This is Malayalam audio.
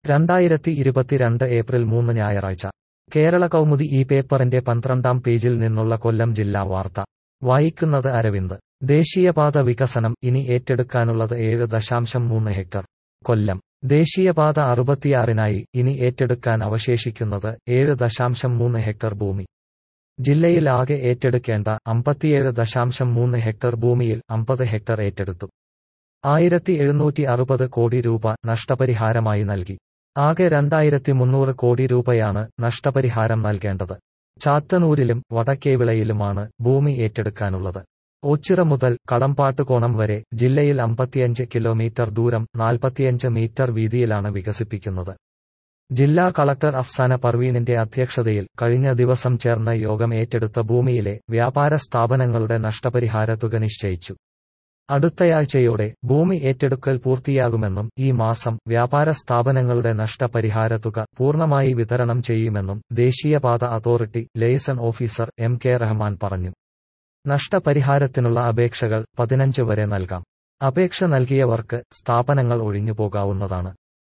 രണ്ടായിരത്തി ഇരുപത്തിരണ്ട് ഏപ്രിൽ മൂന്ന് ഞായറാഴ്ച കേരള കൗമുദി ഈ പേപ്പറിന്റെ പന്ത്രണ്ടാം പേജിൽ നിന്നുള്ള കൊല്ലം ജില്ലാ വാർത്ത വായിക്കുന്നത് അരവിന്ദ് ദേശീയപാത വികസനം ഇനി ഏറ്റെടുക്കാനുള്ളത് ഏഴ് ദശാംശം മൂന്ന് ഹെക്ടർ കൊല്ലം ദേശീയപാത അറുപത്തിയാറിനായി ഇനി ഏറ്റെടുക്കാൻ അവശേഷിക്കുന്നത് ഏഴ് ദശാംശം മൂന്ന് ഹെക്ടർ ഭൂമി ജില്ലയിൽ ആകെ ഏറ്റെടുക്കേണ്ട അമ്പത്തിയേഴ് ദശാംശം മൂന്ന് ഹെക്ടർ ഭൂമിയിൽ അമ്പത് ഹെക്ടർ ഏറ്റെടുത്തു ആയിരത്തി എഴുന്നൂറ്റി അറുപത് കോടി രൂപ നഷ്ടപരിഹാരമായി നൽകി ആകെ രണ്ടായിരത്തി മുന്നൂറ് കോടി രൂപയാണ് നഷ്ടപരിഹാരം നൽകേണ്ടത് ചാത്തനൂരിലും വടക്കേവിളയിലുമാണ് ഭൂമി ഏറ്റെടുക്കാനുള്ളത് ഓച്ചിറ മുതൽ കടമ്പാട്ടുകോണം വരെ ജില്ലയിൽ അമ്പത്തിയഞ്ച് കിലോമീറ്റർ ദൂരം നാൽപ്പത്തിയഞ്ച് മീറ്റർ വീതിയിലാണ് വികസിപ്പിക്കുന്നത് ജില്ലാ കളക്ടർ അഫ്സാന പർവീണിന്റെ അധ്യക്ഷതയിൽ കഴിഞ്ഞ ദിവസം ചേർന്ന യോഗം ഏറ്റെടുത്ത ഭൂമിയിലെ വ്യാപാര സ്ഥാപനങ്ങളുടെ നഷ്ടപരിഹാര തുക നിശ്ചയിച്ചു അടുത്തയാഴ്ചയോടെ ഭൂമി ഏറ്റെടുക്കൽ പൂർത്തിയാകുമെന്നും ഈ മാസം വ്യാപാര സ്ഥാപനങ്ങളുടെ നഷ്ടപരിഹാര തുക പൂർണ്ണമായി വിതരണം ചെയ്യുമെന്നും ദേശീയപാത authority liaison officer M K Rahman പറഞ്ഞു നഷ്ടപരിഹാരത്തിനുള്ള അപേക്ഷകൾ പതിനഞ്ച് വരെ നൽകാം അപേക്ഷ നൽകിയവർക്ക് സ്ഥാപനങ്ങൾ ഒഴിഞ്ഞുപോകാവുന്നതാണ്